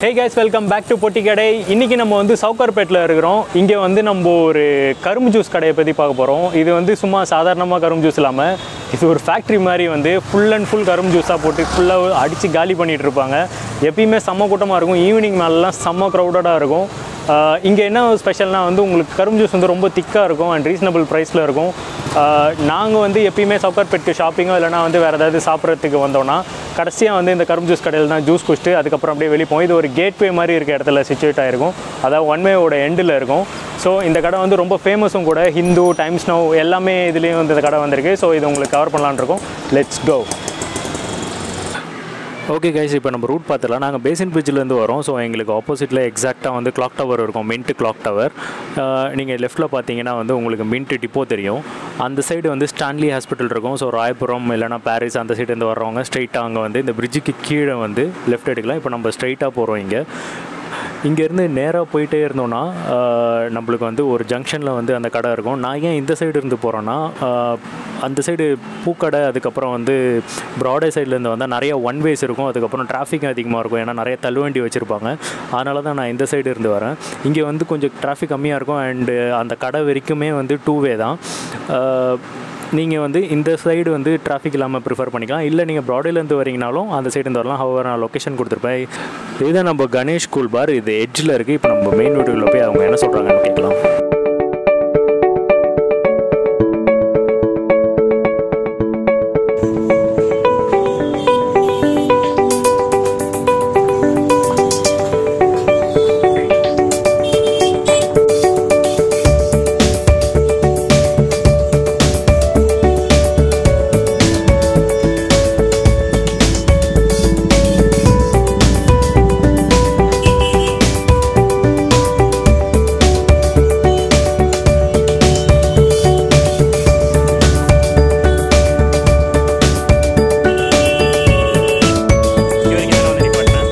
Hey guys welcome back to பொட்டி கடை இன்றைக்கி நம்ம வந்து சவுகார்பேட்டில் இருக்கிறோம் இங்கே வந்து நம்ம ஒரு கரும்பு ஜூஸ் கடையை பற்றி பார்க்க போகிறோம் இது வந்து சும்மா சாதாரணமாக கரும்பு ஜூஸ் இல்லாமல் இது ஒரு ஃபேக்ட்ரி மாதிரி வந்து ஃபுல் அண்ட் ஃபுல் கரும்பு ஜூஸாக போட்டு ஃபுல்லாக அடித்து காலி பண்ணிகிட்டு இருப்பாங்க எப்பயுமே செம்ம கூட்டமாக இருக்கும் ஈவினிங் மேலெலாம் செம்ம க்ரௌடடாக இருக்கும் இங்கே என்ன ஸ்பெஷல்னால் வந்து உங்களுக்கு கரும்பு ஜூஸ் வந்து ரொம்ப திக்காக இருக்கும் அண்ட் ரீசனபிள் ப்ரைஸில் இருக்கும் நாங்கள் வந்து எப்பயுமே சவுகார்பேட்க்கு ஷாப்பிங்கோ இல்லைனா வந்து வேறு ஏதாவது சாப்பிட்றதுக்கு வந்தோம்னா கடைசியாக வந்து இந்த கரும்பு ஜூஸ் கடையில் தான் ஜூஸ் குடிச்சிட்டு அதுக்கப்புறம் அப்படியே வெளியே போவோம் இது ஒரு கேட்வே மாதிரி இருக்க இடத்துல சுச்சுவேட் ஆகிருக்கும் அதாவது ஒன் வேவோட எண்டில் இருக்கும் ஸோ இந்த கடை வந்து ரொம்ப ஃபேமஸும் கூட ஹிந்து டைம்ஸ் நோ எல்லாமே இதுலேயும் வந்து இந்த கடை வந்திருக்கு ஸோ இது உங்களுக்கு கவர் பண்ணலான்னு இருக்கோம் லெட்ஸ் கோ ஓகே கைஸ் இப்போ நம்ம ரூட் பார்த்துலாம் நாங்கள் பேசின் பிரிட்ஜிலேருந்து வரோம் ஸோ எங்களுக்கு ஆப்போசிட்டில் எக்ஸாக்டாக வந்து கிளாக் டவர் இருக்கும் மின்ட் கிளாக் டவர் நீங்கள் லெஃப்ட்டில் பார்த்தீங்கன்னா வந்து உங்களுக்கு மின்ட் டிப்போ தெரியும் அந்த சைடு வந்து ஸ்டான்லி ஹாஸ்பிட்டல் இருக்கும் ஸோ ராயபுரம் இல்லைனா பாரிஸ் அந்த சைடுலேருந்து வர்றவங்க ஸ்ட்ரைட்டாக அங்கே வந்து இந்த பிரிட்ஜுக்கு கீழே வந்து லெஃப்ட் எடுக்கலாம் இப்போ நம்ம ஸ்ட்ரைட்டாக போகிறோம் இங்கே இங்கேருந்து நேராக போயிட்டே இருந்தோன்னா ஆஹ், நம்மளுக்கு வந்து ஒரு ஜங்ஷனில் வந்து அந்த கடை இருக்கும் நான் ஏன் இந்த சைடு இருந்து போகிறேன்னா ஆஹ், அந்த சைடு பூக்கடை அதுக்கப்புறம் வந்து ப்ராடே சைட்லேருந்து வந்தால் நிறைய ஒன் வேஸ் இருக்கும் அதுக்கப்புறம் டிராஃபிக் அதிகமாக இருக்கும் ஏன்னா நிறைய தள்ளுவண்டி வச்சுருப்பாங்க அதனால தான் நான் இந்த சைடு இருந்து வரேன் இங்கே வந்து கொஞ்சம் டிராஃபிக் கம்மியாக இருக்கும் அண்டு அந்த கடை வரைக்குமே வந்து டூ வே தான் ஆஹ், நீங்கள் வந்து இந்த சைடு வந்து டிராஃபிக் இல்லாமல் ப்ரிஃபர் பண்ணிக்கலாம் இல்லை நீங்கள் ப்ராடேலேருந்து வரீங்கனாலும் அந்த சைடு இருந்து வரலாம் ஹவர் நான் லொக்கேஷன் கொடுத்துருப்பேன் இதுதான் நம்ம கணேஷ் ஸ்கூல் பார் இது எட்ஜில் இருக்குது இப்போ நம்ம மெயின் வீட்டுக்குள்ள போய் அவங்க என்ன சொல்கிறாங்கன்னு கேட்கலாம் இது வரைக்கும் தான் வந்து நிப்பாட்டினேன்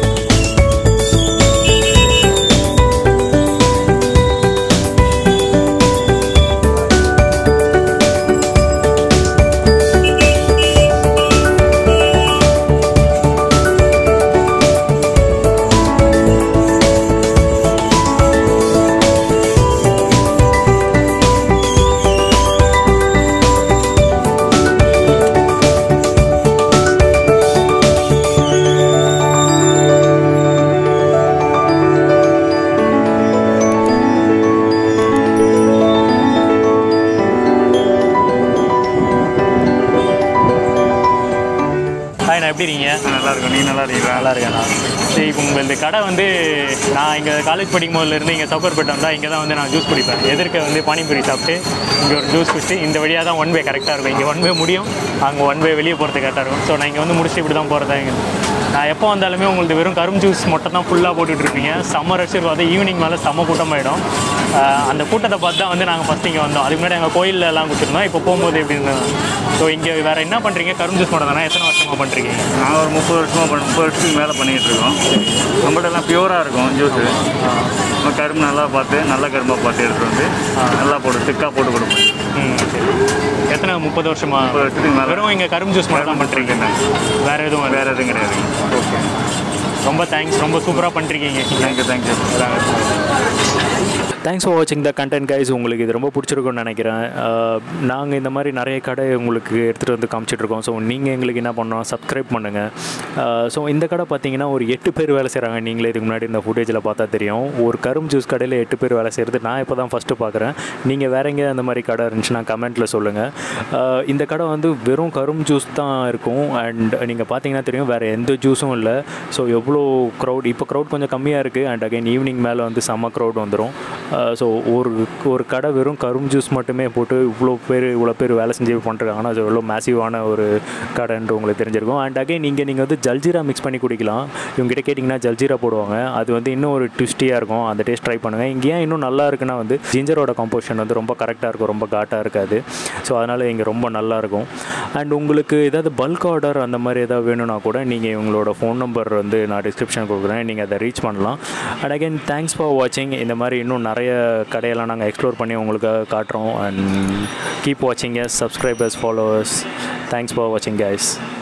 ஹாய் நான் எப்படி இருக்கீங்க நல்லா இருக்கும் நீ நல்லா இருக்கீங்களா நல்லா இருக்கேண்ணா சரி இப்போ உங்கள் இந்த கடை வந்து நான் இங்கே காலேஜ் படிக்கும் போதுலேருந்து இங்கே சவுக்கர்பேட்டை வந்தால் இங்கே தான் வந்து நான் ஜூஸ் குடிப்பேன் எதிர்க்க வந்து பானிபூரி சாப்பிட்டு இங்கே ஒரு ஜூஸ் குடிச்சிட்டு இந்த வழியாக தான் ஒன் வே கரெக்டாக இருக்கும் இங்கே ஒன் வே முடியும் அங்கே ஒன் வே வெளியே போகிறது கரெக்டாக இருக்கும் ஸோ நான் இங்கே வந்து முடிச்சுட்டு இப்படி தான் போகிறதா இங்கே நான் எப்போ வந்தாலுமே உங்களுக்கு வெறும் கரும் ஜூஸ் மட்டும் தான் ஃபுல்லாக போட்டுட்டு இருப்பீங்க செம்ம ரஷ் இருக்கும் அது ஈவினிங் மேலே செம்ம கூட்டமாயிடும் ஆஹ் அந்த கூட்டத்தை பார்த்து தான் வந்து நாங்கள் ஃபஸ்ட் இங்கே வந்தோம் அதுக்கு முன்னாடி எங்கள் கோயிலில் எல்லாம் கொடுத்துருந்தோம் இப்போ போகும்போது எப்படி இருந்தது ஸோ இங்கே வேறு என்ன பண்ணுறீங்க கரும் ஜூஸ் மட்டும் தானே எத்தனை வருஷமாக பண்ணுறீங்க நான் ஒரு முப்பது வருஷமாக பண்ண முப்பது வருஷத்துக்கு மேலே பண்ணிகிட்டு இருக்கோம் நம்மகிட்ட எல்லாம் பியூராக இருக்கும் ஜூஸு நம்ம கரும்பு நல்லா பார்த்து நல்ல கரும்பாக பார்த்து எடுத்துகிட்டு வந்து நல்லா போட்டு திக்காக போட்டு கொடுப்போம் ம் சரி எத்தனை முப்பது வருஷமா முப்பது வருஷத்துக்கு மேலே வெறும் இங்கே கரும்பு ஜூஸ் மட்டும் தான் பண்ணுறீங்க வேறு எதுவும் இல்லை. வேறு எதுவும் கிடையாது ஓகே ரொம்ப தேங்க்ஸ் ரொம்ப சூப்பராக பண்ணிருக்கீங்க தேங்க்யூ தேங்க்யூ தேங்க்ஸ் ஃபார் வாட்சிங் த கண்டென்ட் கைஸ் உங்களுக்கு இது ரொம்ப பிடிச்சிருக்கும்னு நினைக்கிறேன் நாங்கள் இந்த மாதிரி நிறைய கடை உங்களுக்கு எடுத்துகிட்டு வந்து காமிச்சிட்ருக்கோம் ஸோ நீங்கள் எங்களுக்கு என்ன பண்ணணும் சப்ஸ்கிரைப் பண்ணுங்கள் ஸோ இந்த கடை பார்த்தீங்கன்னா ஒரு எட்டு பேர் வேலை செய்கிறாங்க நீங்களே இதுக்கு முன்னாடி இந்த ஃபுட்டேஜில் பார்த்தா தெரியும் ஒரு கரும் ஜூஸ் கடையில் எட்டு பேர் வேலை செய்கிறது நான் இப்போ தான் ஃபஸ்ட்டு பார்க்குறேன் நீங்கள் வேற எங்கேயா அந்த மாதிரி கடை இருந்துச்சுன்னா கமெண்ட்டில் சொல்லுங்கள் இந்த கடை வந்து வெறும் கரும் ஜூஸ் தான் இருக்கும் அண்ட் நீங்கள் பார்த்தீங்கன்னா தெரியும் வேறு எந்த ஜூஸும் இல்லை ஸோ எவ்வளோ க்ரௌட் இப்போ க்ரௌட் கொஞ்சம் கம்மியாக இருக்குது அண்ட் அகைன் ஈவினிங் மேலே வந்து செம்ம க்ரௌட் வந்துடும் ஸோ ஒரு ஒரு கடை வெறும் கரும் ஜூஸ் மட்டுமே போட்டு இவ்வளோ பேர் இவ்வளோ பேர் வேலை செஞ்சு பண்ணுறாங்கன்னா அது எவ்வளோ மேசிவான ஒரு கடைன்ற உங்களுக்கு தெரிஞ்சிருக்கும் அண்ட் அகைன் நீங்கள் நீங்கள் வந்து ஜல்ஜீரா மிக்ஸ் பண்ணி குடிக்கலாம் இவங்ககிட்ட கேட்டிங்கன்னா ஜல்ஜீரா போடுவாங்க அது வந்து இன்னும் ஒரு ட்விஸ்டியாக இருக்கும் அந்த டேஸ்ட் ட்ரை பண்ணுங்கள் இங்கே ஏன் இன்னும் நல்லா இருக்குன்னா வந்து ஜிஞ்சரோட காம்போசிஷன் வந்து ரொம்ப கரெக்டாக இருக்கும் ரொம்ப காட்டாக இருக்காது ஸோ அதனால் இங்கே ரொம்ப நல்லா இருக்கும் அண்ட் உங்களுக்கு ஏதாவது பல்க் ஆர்டர் அந்த மாதிரி ஏதாவது வேணும்னா கூட நீங்கள் இவங்களோட ஃபோன் நம்பர் வந்து நான் டிஸ்கிரிப்ஷன் கொடுக்குறேன் நீங்கள் அதை ரீச் பண்ணலாம் அண்ட் அகைன் தேங்க்ஸ் ஃபார் வாட்சிங் இந்த மாதிரி இன்னும் நிறைய கடையெல்லாம் நாங்கள் எக்ஸ்ப்ளோர் பண்ணி உங்களுக்கு காட்டுறோம் அண்ட் கீப் வாட்சிங் S subscribers followers thanks for வாட்சிங் கைஸ்